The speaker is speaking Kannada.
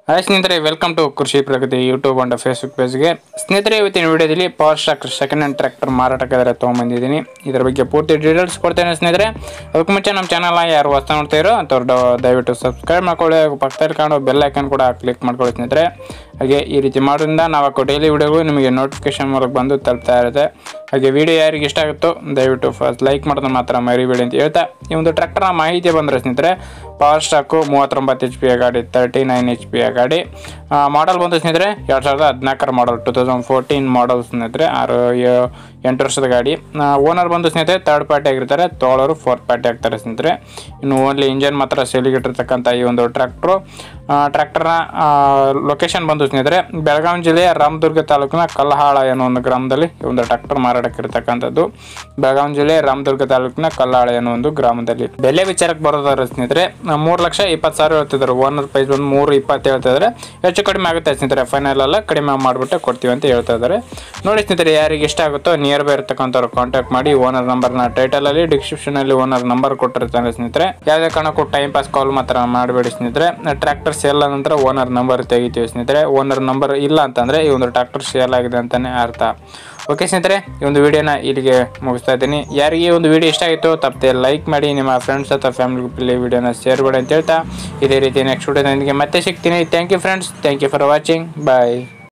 ಹಾಯ್ ಸ್ನೇಹಿತರೆ welcome to Krishi Pragati YouTube and Facebook ಪೇಜ್ಗೆ ಸ್ನೇಹಿತರೆ ಇವತ್ತಿನ ವಿಡಿಯೋದಲ್ಲಿ power stock second hand tractor ಮಾರಾಟಕ್ಕೆ ತೊಗೊಂಬಂದಿದ್ದೀನಿ ಇದರ ಬಗ್ಗೆ ಪೂರ್ತಿ ಡೀಟೇಲ್ಸ್ ಕೊಡ್ತೇನೆ ಸ್ನೇಹಿತರೆ ಅದಕ್ಕೆ ಮುಂಚೆ ನಮ್ಮ ಚಾನಲ್ನ ಯಾರು ಹೊಸ ನೋಡ್ತಾ ಇರೋ ಅಂಥವ್ರು ದ- ದಯವಿಟ್ಟು ಸಬ್ಸ್ಕ್ರೈಬ್ ಮಾಡ್ಕೊಳ್ಳಿ ಹಾಗೂ ಪಕ್ಕದಲ್ಲಿ ಕಾಣೋ ಬೆಲ್ ಐಕನ್ ಕೂಡ ಕ್ಲಿಕ್ ಮಾಡ್ಕೊಳ್ಳಿ ಸ್ನೇಹಿತರೆ ಹಾಗೆ ಈ ರೀತಿ ಮಾಡೋದ್ರಿಂದ ನಾವು ಹಾಕೋ ಡೈಲಿ ವಿಡಿಯೋಗಳು ನಿಮಗೆ ನೋಟಿಫಿಕೇಶನ್ ಮೂಲಕ ಬಂದು ತಲುಪ್ತಾ ಇರುತ್ತೆ ಹಾಗೆ ವಿಡಿಯೋ ಯಾರಿಗೆ ಇಷ್ಟ ಆಗುತ್ತೋ ದಯವಿಟ್ಟು ಫಸ್ಟ್ ಲೈಕ್ ಮಾಡೋದನ್ನ ಮಾತ್ರ ಮರಿಬೇಡಿ ಅಂತ ಹೇಳ್ತಾ ಈ ಒಂದು ಟ್ರ್ಯಾಕ್ಟರ್ನ ಮಾಹಿತಿ ಬಂದರೆ ಸ್ನೇಹಿತರೆ ಪವರ್ ಸ್ಟಾಕು ಮೂವತ್ತೊಂಬತ್ತು ಎಚ್ ಪಿ ಗಾಡಿ ತರ್ಟಿ ನೈನ್ ಎಚ್ ಪಿ ಗಾಡಿ ಮಾಡಲ್ ಬಂದು ಸ್ನೇಹಿತರೆ ಎರಡು ಸಾವಿರದ ಹದಿನಾಲ್ಕರ model two thousand fourteen model ಸ್ನೇಹಿತರೆ ಆರು ಏ- ಎಂಟು ವರ್ಷದ ಗಾಡಿ ಓನರ್ ಬಂದು ಸ್ನೇಹಿತರೆ ತರ್ಡ್ ಪಾರ್ಟಿ ಆಗಿರ್ತಾರೆ ತೋಳರು ಫೋರ್ತ್ ಪಾರ್ಟಿ ಆಗ್ತಾರೆ ಸ್ನೇಹಿತರೆ ಇನ್ನು ಓನ್ಲಿ ಇಂಜನ್ ಮಾತ್ರ ಸೇಲಿಗಿಟ್ಟಿರ್ತಕ್ಕಂಥ ಈ ಒಂದು ಟ್ರ್ಯಾಕ್ಟ್ರು ಟ್ರ್ಯಾಕ್ಟರ್ನ ಲೊಕೇಶನ್ ಬಂದು ಸ್ನೇಹಿತರೆ ಬೆಳಗಾವಿ ಜಿಲ್ಲೆಯ ರಾಮದುರ್ಗ ತಾಲೂಕಿನ ಕಲ್ಲಹಾಳ ಅನ್ನೋ ಒಂದು ಗ್ರಾಮದಲ್ಲಿ ಈ ಒಂದು ಟ್ರ್ಯಾಕ್ಟರ್ ಮಾರಾಟಕ್ಕೆ ಇರತಕ್ಕಂಥದ್ದು ಬೆಳಗಾವಿ ಜಿಲ್ಲೆ ರಾಮದುರ್ಗ ತಾಲೂಕಿನ ಕಲ್ಲಾಳ ಅನ್ನೋ ಒಂದು ಗ್ರಾಮದಲ್ಲಿ ಬೆಲೆ ವಿಚಾರಕ್ಕೆ ಬರೋದಾದ್ರೆ ಸ್ನೇಹಿತರೆ ಮೂರು ಲಕ್ಷ ಇಪ್ಪತ್ತು ಸಾವಿರ ಹೇಳ್ತಿದ್ದಾರೆ ಓನರ್ ಪ್ರೈಸ್ ಬಂದು ಮೂರು ಇಪ್ಪತ್ತು ಹೇಳ್ತಾ ಇದ್ದಾರೆ ಹೆಚ್ಚು ಕಡಿಮೆ ಆಗುತ್ತೆ ಸ್ನೇಹಿತರೆ ಫೈನಲ್ ಎಲ್ಲ ಕಡಿಮೆ ಮಾಡಿಬಿಟ್ಟು ಕೊಡ್ತೀವಿ ಅಂತ ಹೇಳ್ತಾ ಇದ್ದಾರೆ ನೋಡಿ ಸ್ನೇಹಿತರೆ ಯಾರಿಗೆ ಇಷ್ಟ ಆಗುತ್ತೋ ನಿಯರ್ ಬೈ ಇರ್ತಕ್ಕಂಥವ್ರು ಕಾಂಟ್ಯಾಕ್ಟ್ ಮಾಡಿ ಓನರ್ ನಂಬರ್ನ ಟೈಟಲಲ್ಲಿ ಡಿಸ್ಕ್ರಿಪ್ಷನಲ್ಲಿ ಓನರ್ ನಂಬರ್ ಕೊಟ್ಟಿರ್ತಾನೆ ಸ್ನೇಹಿತರೆ ಯಾವುದೇ ಕಾರಣಕ್ಕೂ ಟೈಮ್ ಪಾಸ್ ಕಾಲ್ ಮಾತ್ರ ಮಾಡಬೇಡಿ ಸ್ನೇಹಿತರೆ ಟ್ರ್ಯಾಕ್ಟರ್ ಸೇಲ್ ನಂತರ ಓನರ್ ನಂಬರ್ ತೆಗಿತೀವಿ ಸ್ನೇಹಿತರೆ ಓನರ್ ನಂಬರ್ ಇಲ್ಲ ಅಂತಂದರೆ ಈ ಒಂದು ಟ್ರ್ಯಾಕ್ಟರ್ ಸೇಲ್ ಆಗಿದೆ ಅಂತಲೇ ಅರ್ಥ ಓಕೆ ಸ್ನೇಹಿತರೆ ಈ ಒಂದು ವಿಡಿಯೋನ ಇಲ್ಲಿಗೆ ಮುಗಿಸ್ತಾ ಇದ್ದೀನಿ ಯಾರಿಗೆ ಈ ಒಂದು ವಿಡಿಯೋ ಇಷ್ಟ ಆಯಿತು ತಪ್ಪದೆ ಲೈಕ್ ಮಾಡಿ ನಿಮ್ಮ ಫ್ರೆಂಡ್ಸ್ ಅಥವಾ ಫ್ಯಾಮಿಲಿ ಗ್ರೂಪಲ್ಲಿ ವಿಡಿಯೋನ ಶೇರ್ ಮಾಡಿ ಅಂತ ಹೇಳ್ತಾ ಇದೇ ರೀತಿ ನೆಕ್ಸ್ಟ್ ವಿಡಿಯೋದೊಂದಿಗೆ ಮತ್ತೆ ಸಿಗ್ತೀನಿ thank you friends thank you for watching bye